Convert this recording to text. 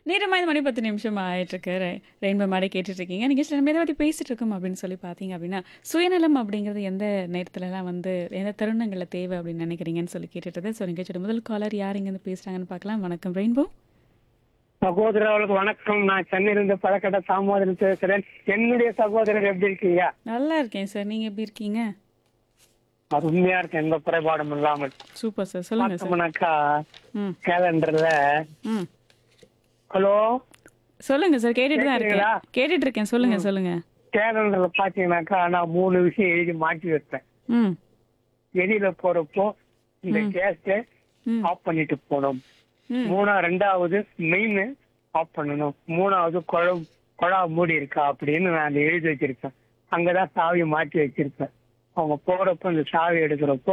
நேரமா இந்த மணி பத்து நிமிஷம் ஆயிட்டு இருக்கு ரெ- ரெயின்போ மாடி கேட்டுட்டு இருக்கீங்க நீங்க சில நம்ம எதை பத்தி பேசிட்டு இருக்கோம் அப்படின்னு சொல்லி பாத்தீங்க அப்படின்னா சுயநலம் அப்படிங்கிறது எந்த நேரத்துலலாம் வந்து எந்த தருணங்கள்ல தேவை அப்படின்னு நினைக்கிறீங்கன்னு சொல்லி கேட்டுட்டு ஸோ நிகழ்ச்சியோட முதல் காலர் யார் இருந்து பேசுறாங்கன்னு பார்க்கலாம் வணக்கம் ரெயின்போ சகோதரர்களுக்கு வணக்கம் நான் சென்னையிலிருந்து பழக்கட்ட தாமோதரன் பேசுறேன் என்னுடைய சகோதரர் எப்படி இருக்கீங்க நல்லா இருக்கேன் சார் நீங்க எப்படி இருக்கீங்க அருமையா இருக்கு எந்த குறைபாடும் இல்லாமல் சூப்பர் சார் சொல்லுங்க சார் பார்த்தோம்னாக்கா ம் கேலண்டர்ல ம் ஹலோ சொல்லுங்க சார் கேட்டுட்டு தான் இருக்கேன் கேக்குறீங்களா? கேட்டுட்டு இருக்கேன் சொல்லுங்க சொல்லுங்க கேலண்டர்ல பாத்தீங்கன்னாக்கா நான் மூணு விஷயம் எழுதி மாட்டி வைப்பேன் ம் வெளியில போறப்போ இந்த கேஸ ம். ஆஃப் பண்ணிட்டு போகணும் ம். மூணா ரெண்டாவது மெயின் ஆஃப் பண்ணணும் மூணாவது குழம் குழா மூடி இருக்கா அப்படின்னு நான் அதை எழுதி வச்சிருப்பேன் அங்கதான் சாவி மாட்டி வச்சிருப்பேன் அவங்க போறப்போ இந்த சாவி எடுக்கிறப்போ